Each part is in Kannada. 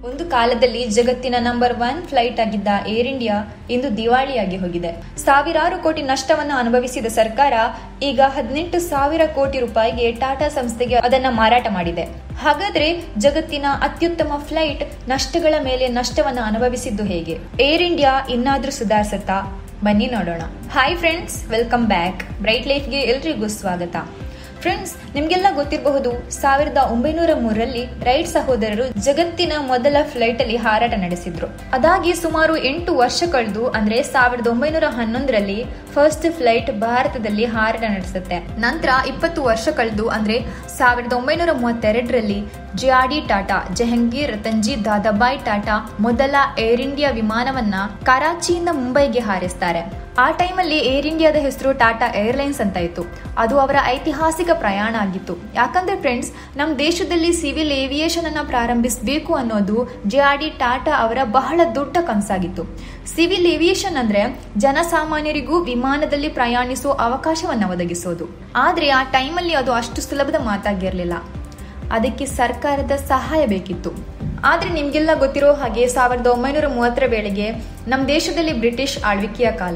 ಒಂದು ಕಾಲದಲ್ಲಿ ಜಗತ್ತಿನ ನಂಬರ್ ಒನ್ ಫ್ಲೈಟ್ ಆಗಿದ್ದ ಏರ್ ಇಂಡಿಯಾ ಇಂದು ದಿವಾಳಿಯಾಗಿ ಹೋಗಿದೆ ಸಾವಿರಾರು ಕೋಟಿ ನಷ್ಟವನ್ನು ಅನುಭವಿಸಿದ ಸರ್ಕಾರ ಈಗ ಹದಿನೆಂಟು ಸಾವಿರ ಕೋಟಿ ರೂಪಾಯಿಗೆ ಟಾಟಾ ಸಂಸ್ಥೆಗೆ ಅದನ್ನ ಮಾರಾಟ ಮಾಡಿದೆ ಹಾಗಾದ್ರೆ ಜಗತ್ತಿನ ಅತ್ಯುತ್ತಮ ಫ್ಲೈಟ್ ನಷ್ಟಗಳ ಮೇಲೆ ನಷ್ಟವನ್ನು ಅನುಭವಿಸಿದ್ದು ಹೇಗೆ ಏರ್ ಇಂಡಿಯಾ ಇನ್ನಾದ್ರೂ ಸುಧಾರಿಸುತ್ತಾ ಬನ್ನಿ ನೋಡೋಣ hi friends welcome back bright ಲೈಫ್ಗೆ ಎಲ್ರಿಗೂ ಸ್ವಾಗತ ಫ್ರೆಂಡ್ಸ್ ನಿಮ್ಗೆಲ್ಲ ಗೊತ್ತಿರಬಹುದು ಸಾವಿರದ ಒಂಬೈನೂರ ಮೂರರಲ್ಲಿ ರೈಟ್ ಸಹೋದರರು ಜಗತ್ತಿನ ಮೊದಲ ಫ್ಲೈಟ್ ಅಲ್ಲಿ ಹಾರಾಟ ನಡೆಸಿದ್ರು ಅದಾಗಿ ಸುಮಾರು ಎಂಟು ವರ್ಷ ಕಳೆದು ಅಂದ್ರೆ ಸಾವಿರದ ಒಂಬೈನೂರ ಹನ್ನೊಂದರಲ್ಲಿ ಫಸ್ಟ್ ಫ್ಲೈಟ್ ಭಾರತದಲ್ಲಿ ಹಾರಾಟ ನಡೆಸುತ್ತೆ ನಂತರ ಇಪ್ಪತ್ತು ವರ್ಷ ಕಳೆದು ಅಂದ್ರೆ ಸಾವಿರದ ಒಂಬೈನೂರ ಮೂವತ್ತೆರಡರಲ್ಲಿ J R D Tata Jehangir Ratanji Dadabhoy Tata ಮೊದಲ ಏರ್ ಇಂಡಿಯಾ ವಿಮಾನವನ್ನ ಕರಾಚಿಯಿಂದ ಮುಂಬೈಗೆ ಹಾರಿಸ್ತಾರೆ ಆ ಟೈಮಲ್ಲಿ ಏರ್ ಇಂಡಿಯಾದ ಹೆಸರು ಟಾಟಾ ಏರ್ಲೈನ್ಸ್ ಅಂತ ಇತ್ತು ಅದು ಅವರ ಐತಿಹಾಸಿಕ ಪ್ರಯಾಣ ಆಗಿತ್ತು ಯಾಕಂದ್ರೆ ಫ್ರೆಂಡ್ಸ್ ನಮ್ಮ ದೇಶದಲ್ಲಿ ಸಿವಿಲ್ ಏವಿಯೇಷನ್ ಅನ್ನ ಪ್ರಾರಂಭಿಸಬೇಕು ಅನ್ನೋದು ಜೆ ಆರ್ ಡಿ ಟಾಟಾ ಅವರ ಬಹಳ ದೊಡ್ಡ ಕನಸಾಗಿತ್ತು ಸಿವಿಲ್ ಏವಿಯೇಷನ್ ಅಂದ್ರೆ ಜನಸಾಮಾನ್ಯರಿಗೂ ವಿಮಾನದಲ್ಲಿ ಪ್ರಯಾಣಿಸುವ ಅವಕಾಶವನ್ನ ಒದಗಿಸೋದು ಆದ್ರೆ ಆ ಟೈಮಲ್ಲಿ ಅದು ಅಷ್ಟು ಸುಲಭದ ಮಾತಾಗಿರ್ಲಿಲ್ಲ ಅದಕ್ಕೆ ಸರ್ಕಾರದ ಸಹಾಯ ಬೇಕಿತ್ತು ಆದ್ರೆ ನಿಮ್ಗೆಲ್ಲ ಗೊತ್ತಿರೋ ಹಾಗೆ ಸಾವಿರದ ಒಂಬೈನೂರ ಮೂವತ್ತರ ವೇಳೆಗೆ ನಮ್ಮ ದೇಶದಲ್ಲಿ ಬ್ರಿಟಿಷ್ ಆಳ್ವಿಕೆಯ ಕಾಲ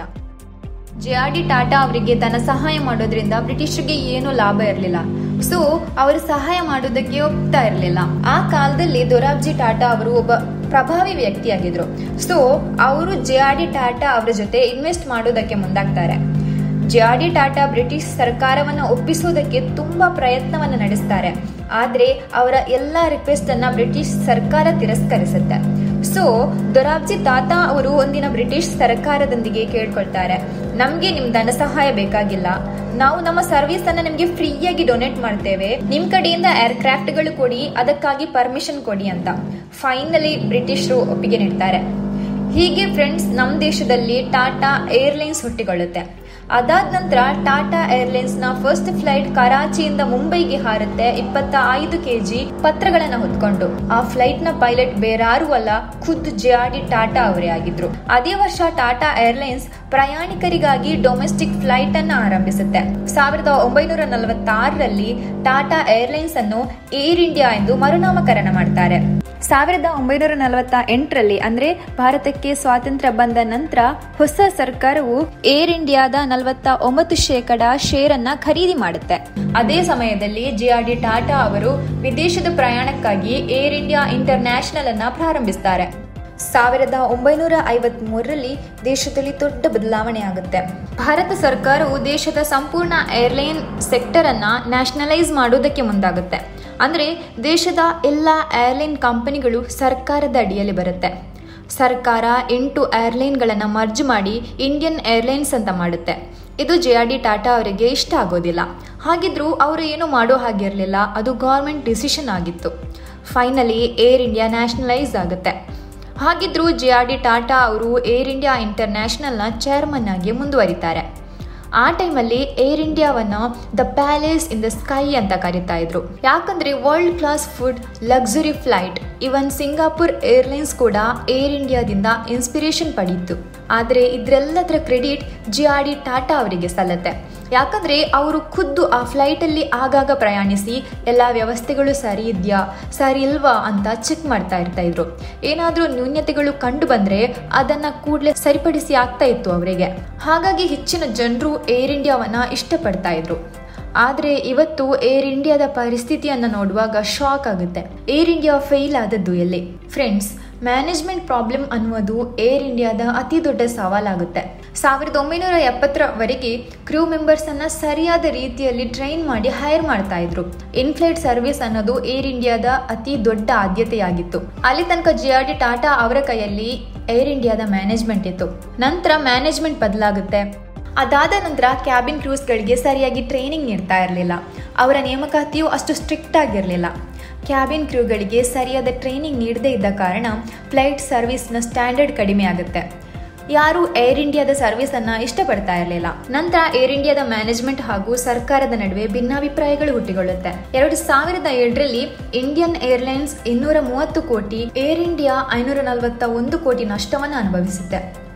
ಜೆ ಆರ್ ಡಿ ಟಾಟಾ ಅವರಿಗೆ ಧನ ಸಹಾಯ ಮಾಡೋದ್ರಿಂದ ಬ್ರಿಟಿಷರಿಗೆ ಏನೂ ಲಾಭ ಇರಲಿಲ್ಲ ಸೊ ಅವರು ಸಹಾಯ ಮಾಡೋದಕ್ಕೆ ಒಪ್ತಾ ಇರಲಿಲ್ಲ ಆ ಕಾಲದಲ್ಲಿ ದೊರಾಬ್ಜಿ ಟಾಟಾ ಅವರು ಒಬ್ಬ ಪ್ರಭಾವಿ ವ್ಯಕ್ತಿಯಾಗಿದ್ರು ಸೊ ಅವರು ಜೆ ಆರ್ ಡಿ ಟಾಟಾ ಅವರ ಜೊತೆ ಇನ್ವೆಸ್ಟ್ ಮಾಡೋದಕ್ಕೆ ಮುಂದಾಗ್ತಾರೆ J R D Tata British ಸರ್ಕಾರವನ್ನು ಒಪ್ಪಿಸೋದಕ್ಕೆ ತುಂಬಾ ಪ್ರಯತ್ನವನ್ನು ನಡೆಸ್ತಾರೆ ಆದ್ರೆ ಅವರ ಎಲ್ಲಾ ರಿಕ್ವೆಸ್ಟ್ ಅನ್ನ ಬ್ರಿಟಿಷ್ ಸರ್ಕಾರ ತಿರಸ್ಕರಿಸುತ್ತೆ ಸೊ ದೊರಾಬ್ಜಿ ತಾತಾ ಅವರು ಒಂದಿನ ಬ್ರಿಟಿಷ್ ಸರ್ಕಾರದೊಂದಿಗೆ ಕೇಳ್ಕೊಳ್ತಾರೆ ನಮ್ಗೆ ನಿಮ್ ಧನ ಸಹಾಯ ಬೇಕಾಗಿಲ್ಲ ನಾವು ನಮ್ಮ ಸರ್ವಿಸ್ ಅನ್ನ ನಿಮ್ಗೆ ಫ್ರೀಯಾಗಿ ಡೊನೇಟ್ ಮಾಡ್ತೇವೆ ನಿಮ್ ಕಡೆಯಿಂದ ಏರ್ಕ್ರಾಫ್ಟ್ ಗಳು ಕೊಡಿ ಅದಕ್ಕಾಗಿ ಪರ್ಮಿಷನ್ ಕೊಡಿ ಅಂತ ಫೈನಲಿ ಬ್ರಿಟಿಷರು ಒಪ್ಪಿಗೆ ನೀಡ್ತಾರೆ ಹೀಗೆ ಫ್ರೆಂಡ್ಸ್ ನಮ್ಮ ದೇಶದಲ್ಲಿ ಟಾಟಾ ಏರ್ಲೈನ್ಸ್ ಹುಟ್ಟಿಕೊಳ್ಳುತ್ತೆ ಅದಾದ ನಂತರ ಟಾಟಾ ಏರ್ಲೈನ್ಸ್ ನ ಫಸ್ಟ್ ಫ್ಲೈಟ್ ಕರಾಚಿಯಿಂದ ಮುಂಬೈಗೆ ಹಾರುತ್ತೆ ಇಪ್ಪತ್ತ ಐದು ಕೆಜಿ ಪತ್ರಗಳನ್ನ ಹೊತ್ಕೊಂಡು ಆ ಫ್ಲೈಟ್ ನ ಪೈಲಟ್ ಬೇರಾರು ಅಲ್ಲ ಖುದ್ದು ಜೆ ಆರ್ ಡಿ ಟಾಟಾ ಅವರೇ ಆಗಿದ್ರು ಅದೇ ವರ್ಷ ಟಾಟಾ ಏರ್ಲೈನ್ಸ್ ಪ್ರಯಾಣಿಕರಿಗಾಗಿ ಡೊಮೆಸ್ಟಿಕ್ ಫ್ಲೈಟ್ ಅನ್ನ ಆರಂಭಿಸುತ್ತೆ ಸಾವಿರದ ಒಂಬೈನೂರ ನಲವತ್ತಾರರಲ್ಲಿ ಟಾಟಾ ಏರ್ಲೈನ್ಸ್ ಅನ್ನು ಏರ್ ಇಂಡಿಯಾ ಎಂದು ಮರುನಾಮಕರಣ ಮಾಡ್ತಾರೆ ಸಾವಿರದ ಒಂಬೈನೂರ ನಲವತ್ತ ಎಂಟರಲ್ಲಿ ಅಂದ್ರೆ ಭಾರತಕ್ಕೆ ಸ್ವಾತಂತ್ರ್ಯ ಬಂದ ನಂತರ ಹೊಸ ಸರ್ಕಾರವು ಏರ್ ಇಂಡಿಯಾದ ನಲವತ್ತ ಒಂಬತ್ತು ಶೇಕಡ ಶೇರ್ ಅನ್ನ ಖರೀದಿ ಮಾಡುತ್ತೆ ಅದೇ ಸಮಯದಲ್ಲಿ ಜೆ ಆರ್ ಡಿ ಟಾಟಾ ಅವರು ವಿದೇಶದ ಪ್ರಯಾಣಕ್ಕಾಗಿ ಏರ್ ಇಂಡಿಯಾ ಇಂಟರ್ ನ್ಯಾಷನಲ್ ಅನ್ನ ಪ್ರಾರಂಭಿಸ್ತಾರೆ ಸಾವಿರದ ಒಂಬೈನೂರ ಐವತ್ ಮೂರರಲ್ಲಿ ದೇಶದಲ್ಲಿ ದೊಡ್ಡ ಬದಲಾವಣೆ ಆಗುತ್ತೆ ಭಾರತ ಸರ್ಕಾರವು ದೇಶದ ಸಂಪೂರ್ಣ ಏರ್ಲೈನ್ ಸೆಕ್ಟರ್ ಅನ್ನ ನ್ಯಾಷನಲೈಸ್ ಮಾಡೋದಕ್ಕೆ ಮುಂದಾಗುತ್ತೆ ಅಂದ್ರೆ ದೇಶದ ಎಲ್ಲ ಏರ್ಲೈನ್ ಕಂಪನಿಗಳು ಸರ್ಕಾರದ ಅಡಿಯಲ್ಲಿ ಬರುತ್ತೆ ಸರ್ಕಾರ ಎಂಟು ಏರ್ಲೈನ್ಗಳನ್ನು ಮರ್ಜ್ ಮಾಡಿ ಇಂಡಿಯನ್ ಏರ್ಲೈನ್ಸ್ ಅಂತ ಮಾಡುತ್ತೆ ಇದು ಜೆ ಆರ್ ಡಿ ಟಾಟಾ ಅವರಿಗೆ ಇಷ್ಟ ಆಗೋದಿಲ್ಲ ಹಾಗಿದ್ರೂ ಅವರು ಏನು ಮಾಡೋ ಹಾಗಿರಲಿಲ್ಲ ಅದು ಗೌರ್ಮೆಂಟ್ ಡಿಸಿಷನ್ ಆಗಿತ್ತು ಫೈನಲಿ ಏರ್ ಇಂಡಿಯಾ ನ್ಯಾಷನಲೈಸ್ ಆಗುತ್ತೆ ಹಾಗಿದ್ರೂ ಜೆ ಆರ್ ಡಿ ಟಾಟಾ ಅವರು ಏರ್ ಇಂಡಿಯಾ ಇಂಟರ್ನ್ಯಾಷನಲ್ನ ಚೇರ್ಮನ್ ಆಗಿ ಮುಂದುವರಿತಾರೆ ಆ ಟೈಮಲ್ಲಿ ಏರ್ ಇಂಡಿಯಾವನ್ನ the palace in the sky ಅಂತ ಕರಿತಾ ಇದ್ರು ಯಾಕಂದ್ರೆ world class food luxury flight even Singapore airlines ಕೂಡ ಏರ್ ಇಂಡಿಯಾದಿಂದ ಇನ್ಸ್ಪಿರೇಷನ್ ಪಡೀತು ಆದರೆ ಇದ್ರೆಲ್ಲದರ credit J R D Tata ಅವರಿಗೆ ಸಲ್ಲತ್ತೆ ಯಾಕಂದ್ರೆ ಅವರು ಖುದ್ದು ಆ ಫ್ಲೈಟಲ್ಲಿ ಆಗಾಗ ಪ್ರಯಾಣಿಸಿ ಎಲ್ಲ ವ್ಯವಸ್ಥೆಗಳು ಸರಿ ಇದೆಯಾ ಸರಿ ಇಲ್ವಾ ಅಂತ ಚೆಕ್ ಮಾಡ್ತಾ ಇರ್ತಾ ಇದ್ರು ಏನಾದರೂ ನ್ಯೂನ್ಯತೆಗಳು ಕಂಡು ಬಂದ್ರೆ ಅದನ್ನ ಕೂಡಲೇ ಸರಿಪಡಿಸಿ ಆಗ್ತಾ ಇತ್ತು ಅವರಿಗೆ ಹಾಗಾಗಿ ಹೆಚ್ಚಿನ ಜನರು ಏರ್ ಇಂಡಿಯಾವನ್ನ ಇಷ್ಟಪಡ್ತಾ ಇದ್ರು ಆದರೆ ಇವತ್ತು ಏರ್ ಇಂಡಿಯಾದ ಪರಿಸ್ಥಿತಿಯನ್ನು ನೋಡುವಾಗ ಶಾಕ್ ಆಗುತ್ತೆ ಏರ್ ಇಂಡಿಯಾ ಫೇಲ್ ಆದದ್ದು ಎಲ್ಲಿ ಫ್ರೆಂಡ್ಸ್ ಮ್ಯಾನೇಜ್ಮೆಂಟ್ ಪ್ರಾಬ್ಲಮ್ ಅನ್ನುವುದು ಏರ್ ಇಂಡಿಯಾದ ಅತಿ ದೊಡ್ಡ ಸವಾಲಾಗುತ್ತೆ ಸಾವಿರದ ಒಂಬೈನೂರ ಎಪ್ಪತ್ತರವರೆಗೆ ಕ್ರೂ ಮೆಂಬರ್ಸ್ ಅನ್ನ ಸರಿಯಾದ ರೀತಿಯಲ್ಲಿ ಟ್ರೈನ್ ಮಾಡಿ ಹೈರ್ ಮಾಡ್ತಾ ಇದ್ರು ಇನ್ಫ್ಲೈಟ್ ಸರ್ವಿಸ್ ಅನ್ನೋದು ಏರ್ ಇಂಡಿಯಾದ ಅತಿ ದೊಡ್ಡ ಆದ್ಯತೆಯಾಗಿತ್ತು ಅಲ್ಲಿ ತನಕ ಜಿ ಆರ್ ಡಿ ಟಾಟಾ ಅವರ ಕೈಯಲ್ಲಿ ಏರ್ ಇಂಡಿಯಾದ ಮ್ಯಾನೇಜ್ಮೆಂಟ್ ಇತ್ತು ನಂತರ ಮ್ಯಾನೇಜ್ಮೆಂಟ್ ಬದಲಾಗುತ್ತೆ ಅದಾದ ನಂತರ ಕ್ಯಾಬಿನ್ ಕ್ರೂಸ್ಗಳಿಗೆ ಸರಿಯಾಗಿ ಟ್ರೈನಿಂಗ್ ನೀಡ್ತಾ ಇರಲಿಲ್ಲ ಅವರ ನೇಮಕಾತಿಯು ಅಷ್ಟು ಸ್ಟ್ರಿಕ್ಟ್ ಆಗಿರಲಿಲ್ಲ ಕ್ಯಾಬಿನ್ ಕ್ರೂಗಳಿಗೆ ಸರಿಯಾದ ಟ್ರೈನಿಂಗ್ ನೀಡದೇ ಇದ್ದ ಕಾರಣ ಫ್ಲೈಟ್ ಸರ್ವಿಸ್ನ ಸ್ಟ್ಯಾಂಡರ್ಡ್ ಕಡಿಮೆ ಆಗುತ್ತೆ ಯಾರು ಏರ್ ಇಂಡಿಯಾದ ಸರ್ವಿಸ್ ಅನ್ನ ಇಷ್ಟಪಡ್ತಾ ಇರಲಿಲ್ಲ ನಂತರ ಏರ್ ಇಂಡಿಯಾದ ಮ್ಯಾನೇಜ್ಮೆಂಟ್ ಹಾಗೂ ಸರ್ಕಾರದ ನಡುವೆ ಭಿನ್ನಾಭಿಪ್ರಾಯಗಳು ಹುಟ್ಟಿಕೊಳ್ಳುತ್ತೆ ಎರಡು ಸಾವಿರದ ಏಳರಲ್ಲಿ ಇಂಡಿಯನ್ ಏರ್ಲೈನ್ಸ್ ಇನ್ನೂರ ಮೂವತ್ತು ಕೋಟಿ ಏರ್ ಇಂಡಿಯಾ ಐನೂರ ನಲವತ್ತ ಒಂದು ಕೋಟಿ ನಷ್ಟವನ್ನು ಅನುಭವಿಸುತ್ತೆ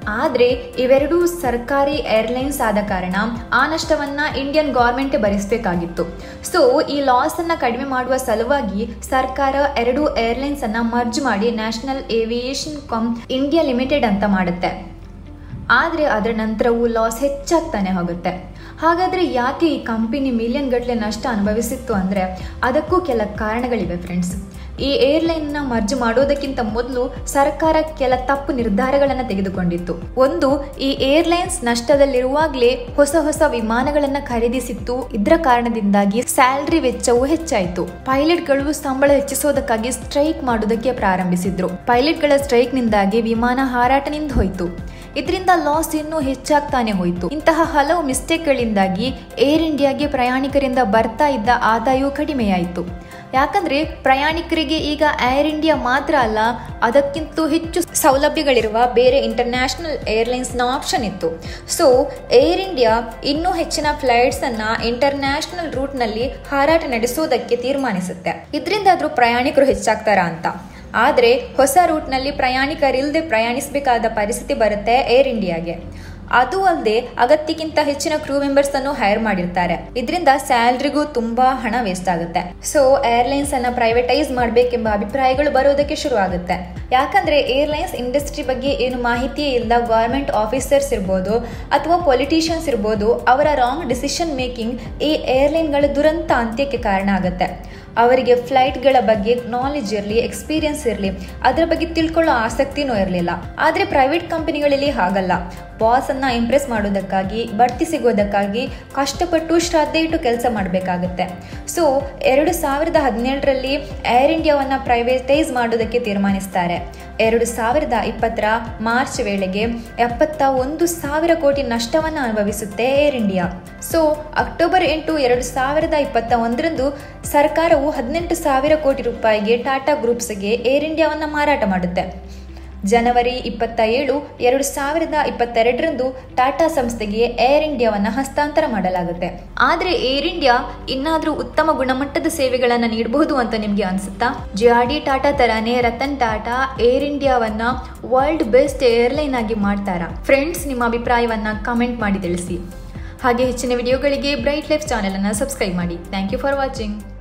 ಆದರೆ ಇವೆರಡೂ ಸರ್ಕಾರಿ ಏರ್ಲೈನ್ಸ್ ಆದ ಕಾರಣ ಆ ನಷ್ಟವನ್ನ ಇಂಡಿಯನ್ ಗೌರ್ಮೆಂಟ್ ಭರಿಸಬೇಕಾಗಿತ್ತು ಸೊ ಈ ಲಾಸ್ ಅನ್ನ ಕಡಿಮೆ ಮಾಡುವ ಸಲುವಾಗಿ ಸರ್ಕಾರ ಎರಡು ಏರ್ಲೈನ್ಸ್ ಅನ್ನ ಮರ್ಜ್ ಮಾಡಿ national aviation com India limited ಅಂತ ಮಾಡುತ್ತೆ ಆದರೆ ಅದರ ನಂತರವೂ ಲಾಸ್ ಹೆಚ್ಚಾಗ್ತಾನೆ ಹೋಗುತ್ತೆ ಹಾಗಾದರೆ ಯಾಕೆ ಈ ಕಂಪನಿ ಮಿಲಿಯನ್ ಗಟ್ಟಲೆ ನಷ್ಟ ಅನುಭವಿಸಿತ್ತು ಅಂದರೆ ಅದಕ್ಕೂ ಕೆಲ ಕಾರಣಗಳಿವೆ ಫ್ರೆಂಡ್ಸ್ ಈ ಏರ್ಲೈನ್ನ ಮರ್ಜ್ ಮಾಡೋದಕ್ಕಿಂತ ಮೊದಲು ಸರ್ಕಾರ ಕೆಲ ತಪ್ಪು ನಿರ್ಧಾರಗಳನ್ನು ತೆಗೆದುಕೊಂಡಿತ್ತು ಒಂದು ಈ ಏರ್ಲೈನ್ಸ್ ನಷ್ಟದಲ್ಲಿರುವಾಗಲೇ ಹೊಸ ಹೊಸ ವಿಮಾನಗಳನ್ನು ಖರೀದಿಸಿತ್ತು ಇದರ ಕಾರಣದಿಂದಾಗಿ ಸ್ಯಾಲರಿ ವೆಚ್ಚವು ಹೆಚ್ಚಾಯಿತು ಪೈಲಟ್ಗಳು ಸಂಬಳ ಹೆಚ್ಚಿಸೋದಕ್ಕಾಗಿ ಸ್ಟ್ರೈಕ್ ಮಾಡೋದಕ್ಕೆ ಪ್ರಾರಂಭಿಸಿದ್ರು ಪೈಲಟ್ಗಳ ಸ್ಟ್ರೈಕ್ನಿಂದಾಗಿ ವಿಮಾನ ಹಾರಾಟ ನಿಂತು ಹೋಯಿತು ಇದರಿಂದ ಲಾಸ್ ಇನ್ನೂ ಹೆಚ್ಚಾಗ್ತಾನೆ ಹೋಯಿತು ಇಂತಹ ಹಲವು ಮಿಸ್ಟೇಕ್ಗಳಿಂದಾಗಿ ಏರ್ ಇಂಡಿಯಾಗೆ ಪ್ರಯಾಣಿಕರಿಂದ ಬರ್ತಾ ಇದ್ದ ಆದಾಯವು ಕಡಿಮೆಯಾಯಿತು ಯಾಕಂದ್ರೆ ಪ್ರಯಾಣಿಕರಿಗೆ ಈಗ ಏರ್ ಇಂಡಿಯಾ ಮಾತ್ರ ಅಲ್ಲ ಅದಕ್ಕಿಂತ ಹೆಚ್ಚು ಸೌಲಭ್ಯಗಳಿರುವ ಬೇರೆ ಇಂಟರ್ನ್ಯಾಷನಲ್ ಏರ್ಲೈನ್ಸ್ನ ಆಪ್ಷನ್ ಇತ್ತು ಸೊ ಏರ್ ಇಂಡಿಯಾ ಇನ್ನೂ ಹೆಚ್ಚಿನ ಫ್ಲೈಟ್ಸ್ ಅನ್ನ ಇಂಟರ್ನ್ಯಾಷನಲ್ ರೂಟ್ನಲ್ಲಿ ಹಾರಾಟ ನಡೆಸೋದಕ್ಕೆ ತೀರ್ಮಾನಿಸುತ್ತೆ ಇದರಿಂದಾದ್ರೂ ಪ್ರಯಾಣಿಕರು ಹೆಚ್ಚಾಗ್ತಾರಾ ಅಂತ ಆದರೆ ಹೊಸ ರೂಟ್ನಲ್ಲಿ ಪ್ರಯಾಣಿಕರಿಲ್ಲದೆ ಪ್ರಯಾಣಿಸಬೇಕಾದ ಪರಿಸ್ಥಿತಿ ಬರುತ್ತೆ ಏರ್ ಇಂಡಿಯಾಗೆ ಅದು ಅಲ್ಲದೆ ಅಗತ್ಯಕ್ಕಿಂತ ಹೆಚ್ಚಿನ ಕ್ರೂ ಮೆಂಬರ್ಸ್ ಅನ್ನು ಹೈರ್ ಮಾಡಿರ್ತಾರೆ ಇದರಿಂದ ಸ್ಯಾಲ್ರಿಗೂ ತುಂಬಾ ಹಣ ವೇಸ್ಟ್ ಆಗುತ್ತೆ ಸೊ ಏರ್ಲೈನ್ಸ್ ಅನ್ನ ಪ್ರೈವೇಟೈಸ್ ಮಾಡಬೇಕೆಂಬ ಅಭಿಪ್ರಾಯಗಳು ಬರೋದಕ್ಕೆ ಶುರು ಆಗುತ್ತೆ ಯಾಕಂದ್ರೆ ಏರ್ಲೈನ್ಸ್ ಇಂಡಸ್ಟ್ರಿ ಬಗ್ಗೆ ಏನು ಮಾಹಿತಿ ಇಲ್ಲ ಗವರ್ಮೆಂಟ್ ಆಫೀಸರ್ಸ್ ಇರ್ಬೋದು ಅಥವಾ ಪೊಲಿಟಿಷಿಯನ್ಸ್ ಇರ್ಬೋದು ಅವರ ರಾಂಗ್ ಡಿಸಿಷನ್ ಮೇಕಿಂಗ್ ಈ ಏರ್ಲೈನ್ಗಳ ದುರಂತ ಅಂತ್ಯಕ್ಕೆ ಕಾರಣ ಆಗುತ್ತೆ ಅವರಿಗೆ ಫ್ಲೈಟ್ಗಳ ಬಗ್ಗೆ ನಾಲೆಜ್ ಇರಲಿ ಎಕ್ಸ್ಪೀರಿಯನ್ಸ್ ಇರಲಿ ಅದರ ಬಗ್ಗೆ ತಿಳ್ಕೊಳ್ಳೋ ಆಸಕ್ತಿನೂ ಇರಲಿಲ್ಲ ಆದರೆ ಪ್ರೈವೇಟ್ ಕಂಪನಿಗಳಲ್ಲಿ ಹಾಗಲ್ಲ ಬಾಸ್ ಅನ್ನ ಇಂಪ್ರೆಸ್ ಮಾಡೋದಕ್ಕಾಗಿ ಬಡ್ತಿ ಸಿಗೋದಕ್ಕಾಗಿ ಕಷ್ಟಪಟ್ಟು ಶ್ರದ್ಧೆ ಇಟ್ಟು ಕೆಲಸ ಮಾಡಬೇಕಾಗುತ್ತೆ ಸೊ ಎರಡು ಸಾವಿರದ ಹದಿನೇಳರಲ್ಲಿ ಏರ್ ಇಂಡಿಯಾವನ್ನ ಪ್ರೈವೇಟೈಸ್ ಮಾಡೋದಕ್ಕೆ ತೀರ್ಮಾನಿಸ್ತಾರೆ ಎರಡು ಸಾವಿರದ ಇಪ್ಪತ್ತರ ಮಾರ್ಚ್ ವೇಳೆಗೆ ಎಪ್ಪತ್ತ ಒಂದು ಸಾವಿರ ಕೋಟಿ ನಷ್ಟವನ್ನು ಅನುಭವಿಸುತ್ತೆ ಏರ್ ಇಂಡಿಯಾ ಸೊ ಅಕ್ಟೋಬರ್ ಎಂಟು ಎರಡು ಸಾವಿರದ ಇಪ್ಪತ್ತ ಒಂದರಂದು ಸರ್ಕಾರವು ಹದಿನೆಂಟು ಸಾವಿರ ಕೋಟಿ ರೂಪಾಯಿಗೆ ಟಾಟಾ ಗ್ರೂಪ್ಸ್ಗೆ ಏರ್ ಇಂಡಿಯಾವನ್ನು ಮಾರಾಟ ಮಾಡುತ್ತೆ ಜನವರಿ ಇಪ್ಪತ್ತ ಏಳು ಎರಡು ಸಾವಿರದ ಇಪ್ಪತ್ತೆರಡರಂದು ಟಾಟಾ ಸಂಸ್ಥೆಗೆ ಏರ್ ಇಂಡಿಯಾವನ್ನು ಹಸ್ತಾಂತರ ಮಾಡಲಾಗುತ್ತೆ ಆದರೆ ಏರ್ ಇಂಡಿಯಾ ಇನ್ನಾದರೂ ಉತ್ತಮ ಗುಣಮಟ್ಟದ ಸೇವೆಗಳನ್ನು ನೀಡಬಹುದು ಅಂತ ನಿಮಗೆ ಅನ್ಸುತ್ತಾ ಜಿ ಆರ್ ಡಿ ಟಾಟಾ ತರಾನೇ ರತನ್ ಟಾಟಾ ಏರ್ ಇಂಡಿಯಾವನ್ನ ವರ್ಲ್ಡ್ ಬೆಸ್ಟ್ ಏರ್ಲೈನ್ ಆಗಿ ಮಾಡ್ತಾರಾ ಫ್ರೆಂಡ್ಸ್ ನಿಮ್ಮ ಅಭಿಪ್ರಾಯವನ್ನ ಕಮೆಂಟ್ ಮಾಡಿ ತಿಳಿಸಿ ಹಾಗೆ ಹೆಚ್ಚಿನ ವಿಡಿಯೋಗಳಿಗೆ ಬ್ರೈಟ್ ಲೈಫ್ ಚಾನೆಲ್ ಅನ್ನು ಸಬ್ಸ್ಕ್ರೈಬ್ ಮಾಡಿ ಥ್ಯಾಂಕ್ ಯು ಫಾರ್ ವಾಚಿಂಗ್